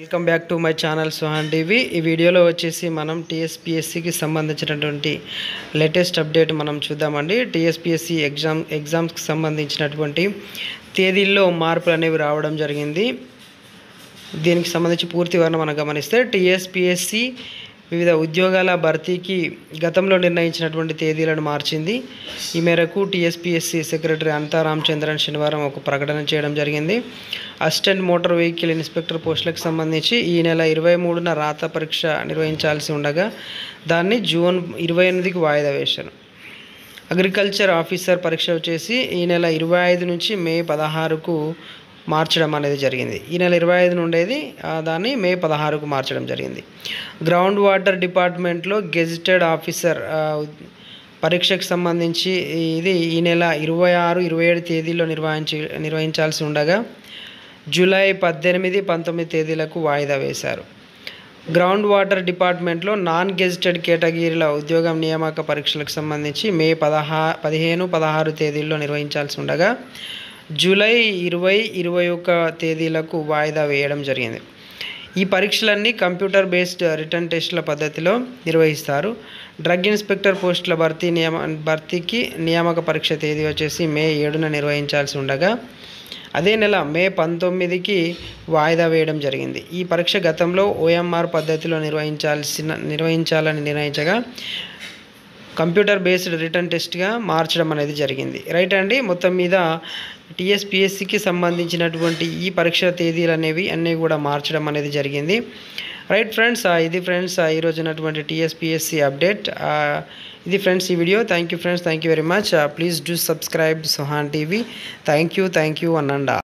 welcome back to my channel Suhan TV ఈ వీడియోలో వచ్చేసి మనం టీఎస్పిఎస్సికి సంబంధించినటువంటి లేటెస్ట్ అప్డేట్ మనం చూద్దామండి టీఎస్పిఎస్సి ఎగ్జామ్ ఎగ్జామ్స్కి సంబంధించినటువంటి తేదీల్లో మార్పులు అనేవి రావడం జరిగింది దీనికి సంబంధించి పూర్తి వివరణ మనం గమనిస్తే టీఎస్పిఎస్సి వివిధ ఉద్యోగాల భర్తీకి గతంలో నిర్ణయించినటువంటి తేదీలను మార్చింది ఈ మేరకు టీఎస్పిఎస్సి సెక్రటరీ అంతా రామచంద్రన్ శనివారం ఒక ప్రకటన చేయడం జరిగింది అసిస్టెంట్ మోటార్ వెహికల్ ఇన్స్పెక్టర్ పోస్టులకు సంబంధించి ఈ నెల ఇరవై మూడున రాత పరీక్ష నిర్వహించాల్సి ఉండగా దాన్ని జూన్ ఇరవై ఎనిమిదికి వాయిదా వేశారు అగ్రికల్చర్ ఆఫీసర్ పరీక్ష వచ్చేసి ఈ నెల ఇరవై ఐదు నుంచి మే పదహారుకు మార్చడం అనేది జరిగింది ఈ నెల ఇరవై ఐదు ఉండేది ఆ, దాన్ని మే పదహారుకు మార్చడం జరిగింది గ్రౌండ్ వాటర్ డిపార్ట్మెంట్లో గెజిటెడ్ ఆఫీసర్ ఆ, పరీక్షకు సంబంధించి ఇది ఈ నెల ఇరవై ఆరు ఇరవై ఏడు తేదీల్లో నిర్వహించి నిర్వహించాల్సి ఉండగా జూలై పద్దెనిమిది పంతొమ్మిది తేదీలకు వాయిదా వేశారు గ్రౌండ్ వాటర్ డిపార్ట్మెంట్లో నాన్ గెజిటెడ్ కేటగిరీల ఉద్యోగం నియామక పరీక్షలకు సంబంధించి మే పదహా పదిహేను పదహారు తేదీల్లో నిర్వహించాల్సి ఉండగా జూలై ఇరవై ఇరవై ఒక తేదీలకు వాయిదా వేయడం జరిగింది ఈ పరీక్షలన్నీ కంప్యూటర్ బేస్డ్ రిటర్న్ టెస్టుల పద్ధతిలో నిర్వహిస్తారు డ్రగ్ ఇన్స్పెక్టర్ పోస్టుల భర్తీ నియమ భర్తీకి నియామక పరీక్ష తేదీ వచ్చేసి మే ఏడున నిర్వహించాల్సి ఉండగా అదే నెల మే పంతొమ్మిదికి వాయిదా వేయడం జరిగింది ఈ పరీక్ష గతంలో ఓఎంఆర్ పద్ధతిలో నిర్వహించాల్సిన నిర్వహించాలని నిర్ణయించగా కంప్యూటర్ బేస్డ్ రిటర్న్ టెస్ట్గా మార్చడం అనేది జరిగింది రైట్ అండి మొత్తం మీద టీఎస్పిఎస్సికి సంబంధించినటువంటి ఈ పరీక్ష తేదీలు అనేవి అన్నీ కూడా మార్చడం అనేది జరిగింది రైట్ ఫ్రెండ్స్ ఇది ఫ్రెండ్స్ ఈరోజు ఉన్నటువంటి టీఎస్పిఎస్సి అప్డేట్ ఇది ఫ్రెండ్స్ ఈ video thank you friends thank you very much please do subscribe Suhan TV thank you thank you అన్నండా